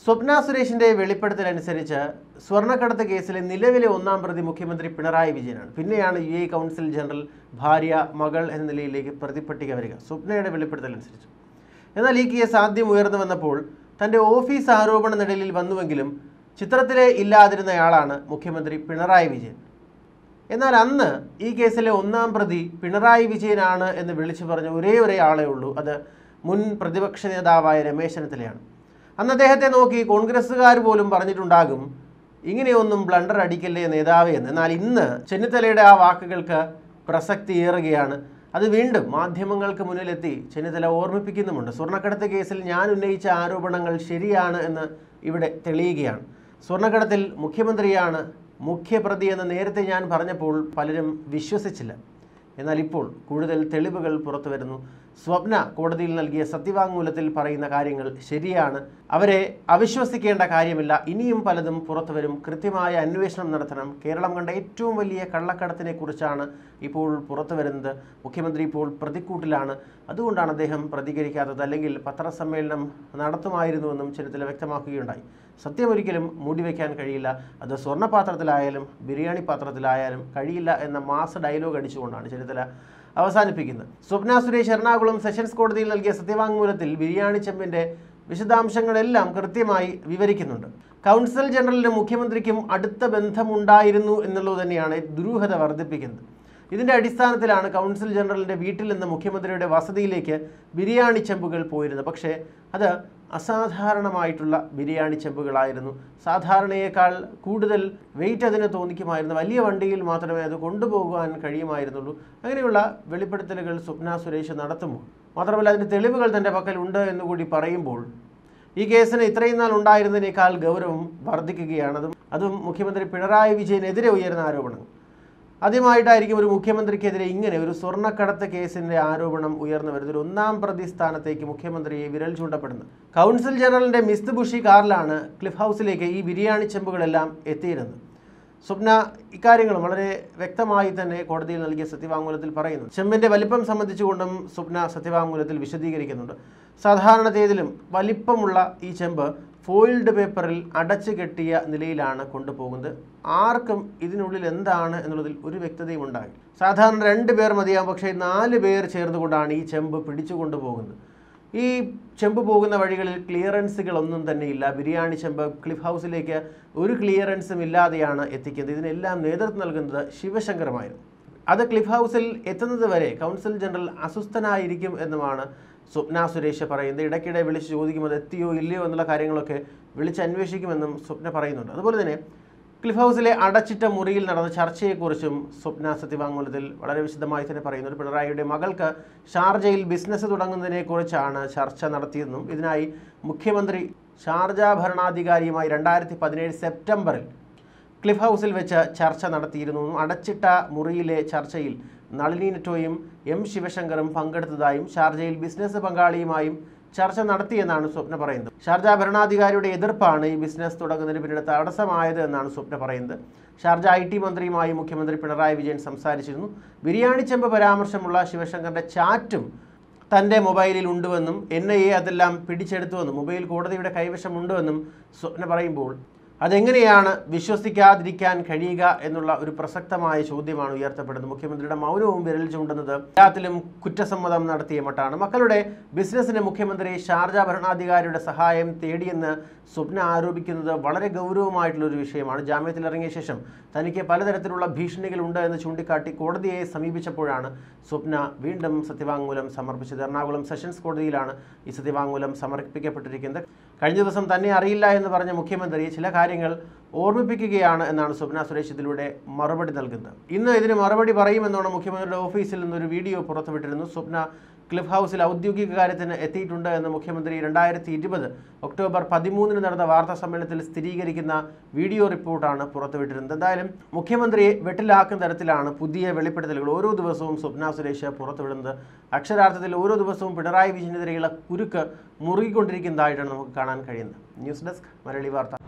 സ്വപ്ന സുരേഷിന്റെ വെളിപ്പെടുത്തലനുസരിച്ച് സ്വർണ്ണക്കടത്ത് കേസിലെ നിലവിലെ ഒന്നാം പ്രതി മുഖ്യമന്ത്രി പിണറായി വിജയനാണ് പിന്നെയാണ് യു എ കൗൺസിൽ ജനറൽ ഭാര്യ മകൾ എന്ന നിലയിലേക്ക് പ്രതിപട്ടിക വരിക സ്വപ്നയുടെ വെളിപ്പെടുത്തലനുസരിച്ച് എന്നാൽ ഈ കേസ് ആദ്യം ഉയർന്നു വന്നപ്പോൾ തന്റെ ഓഫീസ് ആരോപണ നിഴലിൽ വന്നുവെങ്കിലും ചിത്രത്തിലെ ഇല്ലാതിരുന്നയാളാണ് മുഖ്യമന്ത്രി പിണറായി വിജയൻ എന്നാൽ അന്ന് ഈ കേസിലെ ഒന്നാം പ്രതി പിണറായി വിജയനാണ് എന്ന് വിളിച്ചു പറഞ്ഞ ഒരേ ഒരേ ആളേ ഉള്ളൂ അത് മുൻ പ്രതിപക്ഷ നേതാവായ രമേശ് ചെന്നിത്തലയാണ് അന്ന് അദ്ദേഹത്തെ നോക്കി കോൺഗ്രസ്സുകാർ പോലും പറഞ്ഞിട്ടുണ്ടാകും ഇങ്ങനെയൊന്നും ബ്ലണ്ടർ അടിക്കല്ലേ നേതാവേ എന്ന് എന്നാൽ ഇന്ന് ചെന്നിത്തലയുടെ ആ വാക്കുകൾക്ക് പ്രസക്തി ഏറുകയാണ് അത് വീണ്ടും മാധ്യമങ്ങൾക്ക് മുന്നിലെത്തി ചെന്നിത്തല ഓർമ്മിപ്പിക്കുന്നുമുണ്ട് സ്വർണ്ണക്കടത്ത് കേസിൽ ഞാൻ ഉന്നയിച്ച ആരോപണങ്ങൾ ശരിയാണ് എന്ന് ഇവിടെ തെളിയുകയാണ് സ്വർണ്ണക്കടത്തിൽ മുഖ്യമന്ത്രിയാണ് മുഖ്യപ്രതി എന്ന് നേരത്തെ ഞാൻ പറഞ്ഞപ്പോൾ പലരും വിശ്വസിച്ചില്ല എന്നാൽ ഇപ്പോൾ കൂടുതൽ തെളിവുകൾ പുറത്തു വരുന്നു സ്വപ്ന കോടതിയിൽ നൽകിയ സത്യവാങ്മൂലത്തിൽ പറയുന്ന കാര്യങ്ങൾ ശരിയാണ് അവരെ അവിശ്വസിക്കേണ്ട കാര്യമില്ല ഇനിയും പലതും പുറത്തു വരും കൃത്യമായ അന്വേഷണം നടത്തണം കേരളം കണ്ട ഏറ്റവും വലിയ കള്ളക്കടത്തിനെ കുറിച്ചാണ് ഇപ്പോൾ പുറത്തു വരുന്നത് മുഖ്യമന്ത്രി ഇപ്പോൾ പ്രതിക്കൂട്ടിലാണ് അതുകൊണ്ടാണ് അദ്ദേഹം പ്രതികരിക്കാത്തത് അല്ലെങ്കിൽ പത്രസമ്മേളനം നടത്തുമായിരുന്നുവെന്നും ചെന്നിത്തല വ്യക്തമാക്കുകയുണ്ടായി സത്യം ഒരിക്കലും മൂടിവെക്കാൻ കഴിയില്ല അത് സ്വർണ്ണപാത്രത്തിലായാലും ബിരിയാണി പാത്രത്തിലായാലും കഴിയില്ല എന്ന മാസ ഡയലോഗ് അടിച്ചുകൊണ്ടാണ് ചെന്നിത്തല അവസാനിപ്പിക്കുന്നത് സ്വപ്ന സുരേഷ് എറണാകുളം സെഷൻസ് കോടതിയിൽ നൽകിയ സത്യവാങ്മൂലത്തിൽ ബിരിയാണി ചെമ്പിന്റെ വിശദാംശങ്ങളെല്ലാം കൃത്യമായി വിവരിക്കുന്നുണ്ട് കൗൺസിൽ ജനറലിന് മുഖ്യമന്ത്രിക്കും അടുത്ത ബന്ധമുണ്ടായിരുന്നു എന്നുള്ളത് തന്നെയാണ് ദുരൂഹത വർദ്ധിപ്പിക്കുന്നത് ഇതിന്റെ അടിസ്ഥാനത്തിലാണ് കൗൺസിൽ ജനറലിന്റെ വീട്ടിൽ നിന്ന് മുഖ്യമന്ത്രിയുടെ വസതിയിലേക്ക് ബിരിയാണി ചെമ്പുകൾ പോയിരുന്നത് പക്ഷേ അത് അസാധാരണമായിട്ടുള്ള ബിരിയാണി ചെമ്പുകളായിരുന്നു സാധാരണയേക്കാൾ കൂടുതൽ വെയിറ്റ് അതിന് തോന്നിക്കുമായിരുന്നു വലിയ വണ്ടിയിൽ മാത്രമേ അത് കൊണ്ടുപോകാൻ കഴിയുമായിരുന്നുള്ളൂ അങ്ങനെയുള്ള വെളിപ്പെടുത്തലുകൾ സ്വപ്ന സുരേഷ് നടത്തുമോ മാത്രമല്ല അതിൻ്റെ തെളിവുകൾ തൻ്റെ പക്കൽ ഉണ്ട് എന്നുകൂടി പറയുമ്പോൾ ഈ കേസിന് ഇത്രയും നാൾ ഉണ്ടായിരുന്നതിനേക്കാൾ ഗൗരവം വർദ്ധിക്കുകയാണ് അതും അതും മുഖ്യമന്ത്രി പിണറായി വിജയനെതിരെ ഉയർന്ന ആരോപണം ആദ്യമായിട്ടായിരിക്കും ഒരു മുഖ്യമന്ത്രിക്കെതിരെ ഇങ്ങനെ ഒരു സ്വർണ്ണക്കടത്ത് കേസിന്റെ ആരോപണം ഉയർന്നു വരുന്നത് ഒരു ഒന്നാം പ്രതി സ്ഥാനത്തേക്ക് മുഖ്യമന്ത്രിയെ വിരൽ ചൂണ്ടപ്പെടുന്നത് കൗൺസിൽ ജനറലിന്റെ മിസ്ത് ബുഷി കാറിലാണ് ക്ലിഫ് ഹൗസിലേക്ക് ഈ ബിരിയാണി ചെമ്പുകളെല്ലാം എത്തിയിരുന്നത് സ്വപ്ന ഇക്കാര്യങ്ങളും വളരെ വ്യക്തമായി തന്നെ കോടതിയിൽ നൽകിയ സത്യവാങ്മൂലത്തിൽ പറയുന്നു ചെമ്പിന്റെ വലിപ്പം സംബന്ധിച്ചുകൊണ്ടും സ്വപ്ന സത്യവാങ്മൂലത്തിൽ വിശദീകരിക്കുന്നുണ്ട് സാധാരണത്തേതിലും വലിപ്പമുള്ള ഈ ചെമ്പ് ഫോയിൽഡ് പേപ്പറിൽ അടച്ചു കെട്ടിയ നിലയിലാണ് കൊണ്ടുപോകുന്നത് ആർക്കും ഇതിനുള്ളിൽ എന്താണ് എന്നുള്ളതിൽ ഒരു വ്യക്തതയും ഉണ്ടായി സാധാരണ രണ്ട് പേർ മതിയാകും പക്ഷേ നാല് പേർ ചേർന്നുകൊണ്ടാണ് ഈ ചെമ്പ് പിടിച്ചു കൊണ്ടുപോകുന്നത് ഈ ചെമ്പ് പോകുന്ന വഴികളിൽ ക്ലിയറൻസുകളൊന്നും തന്നെ ഇല്ല ബിരിയാണി ചെമ്പ് ക്ലിഫ് ഹൗസിലേക്ക് ഒരു ക്ലിയറൻസും ഇല്ലാതെയാണ് എത്തിക്കുന്നത് ഇതിനെല്ലാം നേതൃത്വം നൽകുന്നത് ശിവശങ്കരമായിരുന്നു അത് ക്ലിഫ് ഹൗസിൽ എത്തുന്നത് വരെ കൗൺസിൽ ജനറൽ അസ്വസ്ഥനായിരിക്കും എന്നുമാണ് സ്വപ്ന സുരേഷ് പറയുന്നത് ഇടയ്ക്കിടെ വിളിച്ച് ചോദിക്കും അത് എത്തിയോ ഇല്ലയോ എന്നുള്ള കാര്യങ്ങളൊക്കെ വിളിച്ച് അന്വേഷിക്കുമെന്നും സ്വപ്ന പറയുന്നുണ്ട് അതുപോലെ തന്നെ ക്ലിഫ് ഹൗസിലെ അടച്ചിട്ട മുറിയിൽ നടന്ന ചർച്ചയെക്കുറിച്ചും സ്വപ്ന സത്യവാങ്മൂലത്തിൽ വളരെ വിശദമായി തന്നെ പറയുന്നുണ്ട് പിണറായിയുടെ മകൾക്ക് ഷാർജയിൽ ബിസിനസ് തുടങ്ങുന്നതിനെക്കുറിച്ചാണ് ചർച്ച നടത്തിയതെന്നും ഇതിനായി മുഖ്യമന്ത്രി ഷാർജ ഭരണാധികാരിയുമായി രണ്ടായിരത്തി പതിനേഴ് സെപ്റ്റംബറിൽ ക്ലിഫ് ഹൗസിൽ വെച്ച് ചർച്ച നടത്തിയിരുന്നു അടച്ചിട്ട മുറിയിലെ ചർച്ചയിൽ നളിനി നെറ്റോയും എം ശിവശങ്കറും പങ്കെടുത്തതായും ഷാർജയിൽ ബിസിനസ് പങ്കാളിയുമായും ചർച്ച നടത്തിയെന്നാണ് സ്വപ്ന പറയുന്നത് ഷാർജ ഭരണാധികാരിയുടെ എതിർപ്പാണ് ഈ ബിസിനസ് തുടങ്ങുന്നതിന് പിന്നിൽ തടസ്സമായത് എന്നാണ് സ്വപ്ന പറയുന്നത് ഷാർജ ഐ ടി മന്ത്രിയുമായി മുഖ്യമന്ത്രി പിണറായി വിജയൻ സംസാരിച്ചിരുന്നു ബിരിയാണി ചെമ്പ് പരാമർശമുള്ള ശിവശങ്കറിന്റെ ചാറ്റും തൻ്റെ മൊബൈലിൽ ഉണ്ടുവെന്നും എൻ ഐ എ അതെല്ലാം പിടിച്ചെടുത്തുവെന്നും മൊബൈൽ കോടതിയുടെ കൈവശമുണ്ടുവെന്നും സ്വപ്ന പറയുമ്പോൾ അതെങ്ങനെയാണ് വിശ്വസിക്കാതിരിക്കാൻ കഴിയുക എന്നുള്ള ഒരു പ്രസക്തമായ ചോദ്യമാണ് ഉയർത്തപ്പെടുന്നത് മുഖ്യമന്ത്രിയുടെ മൗനവും വിരൽ ചൂണ്ടുന്നത് എല്ലാത്തിലും കുറ്റസമ്മതം നടത്തിയ മട്ടാണ് മക്കളുടെ ബിസിനസ്സിന് മുഖ്യമന്ത്രി ഷാർജ ഭരണാധികാരിയുടെ സഹായം തേടിയെന്ന് സ്വപ്ന ആരോപിക്കുന്നത് വളരെ ഗൗരവമായിട്ടുള്ള ഒരു വിഷയമാണ് ജാമ്യത്തിൽ ഇറങ്ങിയ ശേഷം തനിക്ക് പലതരത്തിലുള്ള ഭീഷണികളുണ്ട് എന്ന് ചൂണ്ടിക്കാട്ടി കോടതിയെ സമീപിച്ചപ്പോഴാണ് സ്വപ്ന വീണ്ടും സത്യവാങ്മൂലം സമർപ്പിച്ചത് എറണാകുളം സെഷൻസ് കോടതിയിലാണ് ഈ സത്യവാങ്മൂലം സമർപ്പിക്കപ്പെട്ടിരിക്കുന്നത് കഴിഞ്ഞ ദിവസം തന്നെ അറിയില്ല എന്ന് പറഞ്ഞ മുഖ്യമന്ത്രി ചില കാര്യങ്ങൾ ഓർമ്മിപ്പിക്കുകയാണ് എന്നാണ് സ്വപ്ന സുരേഷ് ഇതിലൂടെ മറുപടി നൽകുന്നത് ഇന്ന് ഇതിന് മറുപടി പറയുമെന്നാണ് മുഖ്യമന്ത്രിയുടെ ഓഫീസിൽ നിന്നൊരു വീഡിയോ പുറത്തുവിട്ടിരുന്നു സ്വപ്ന ക്ലിഫ് ഹൗസിൽ ഔദ്യോഗിക കാര്യത്തിന് എത്തിയിട്ടുണ്ട് എന്ന് മുഖ്യമന്ത്രി രണ്ടായിരത്തി ഇരുപത് ഒക്ടോബർ പതിമൂന്നിന് നടന്ന വാർത്താ സമ്മേളനത്തിൽ സ്ഥിരീകരിക്കുന്ന വീഡിയോ റിപ്പോർട്ടാണ് പുറത്തുവിട്ടിരുന്നത് എന്തായാലും മുഖ്യമന്ത്രിയെ വെട്ടിലാക്കുന്ന തരത്തിലാണ് പുതിയ വെളിപ്പെടുത്തലുകൾ ഓരോ ദിവസവും സ്വപ്ന സുരേഷ് പുറത്തുവിടുന്നത് അക്ഷരാർത്ഥത്തിൽ ഓരോ ദിവസവും പിണറായി വിജയനെതിരെയുള്ള കുരുക്ക് മുറുകിക്കൊണ്ടിരിക്കുന്നതായിട്ടാണ് നമുക്ക് കാണാൻ കഴിയുന്നത് ന്യൂസ് ഡെസ്ക് മലയാളി വാർത്ത